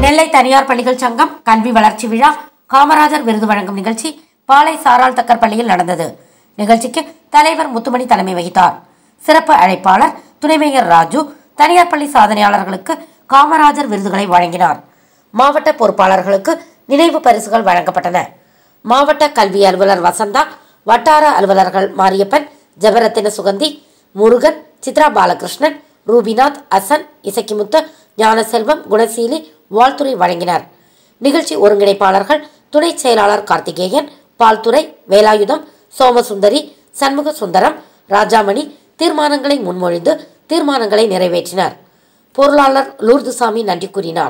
நெல்லை தனியார் பள்ளிகள் சங்கம் கல்வி வளர்ச்சி விழா காமராஜர் விருது வழங்கும் நிகழ்ச்சி பாளை சாராள் தக்கர் பள்ளியில் நடந்தது நிகழ்ச்சிக்கு தலைவர் முத்துமணி தலைமை வகித்தார் சிறப்பு அழைப்பாளர் துணை மேயர் ராஜு தனியார் பள்ளி சாதனையாளர்களுக்கு காமராஜர் விருதுகளை வழங்கினார் மாவட்ட பொறுப்பாளர்களுக்கு நினைவு பரிசுகள் வழங்கப்பட்டன மாவட்ட கல்வி அலுவலர் வசந்தா வட்டார அலுவலர்கள் மாரியப்பன் ஜெபரத்தின சுகந்தி முருகன் சித்ரா பாலகிருஷ்ணன் ரூபிநாத் அசன் இசக்கிமுத்து ஞானசெல்வம் குணசீலி வாழ்த்துறை வழங்கினார் நிகழ்ச்சி ஒருங்கிணைப்பாளர்கள் துணை செயலாளர் கார்த்திகேயன் பால்துறை வேலாயுதம் சோமசுந்தரி சண்முக சுந்தரம் ராஜாமணி தீர்மானங்களை முன்மொழிந்து தீர்மானங்களை நிறைவேற்றினார் பொருளாளர் லூர்துசாமி நன்றி கூறினார்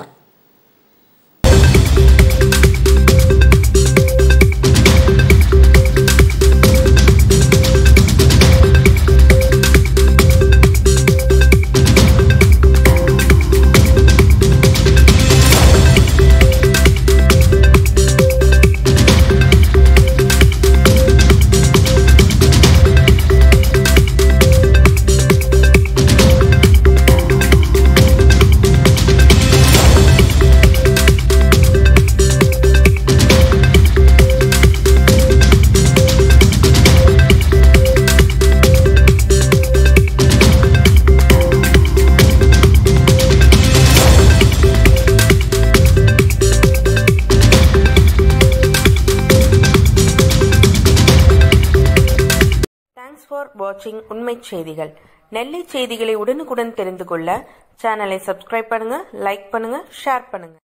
தேங்க்ஸ் ஃபார் வாட்சிங் உண்மை செய்திகள் நெல்லை செய்திகளை உடனுக்குடன் தெரிந்து கொள்ள சேனலை சப்ஸ்கிரைப் பண்ணுங்க லைக் பண்ணுங்க ஷேர் பண்ணுங்க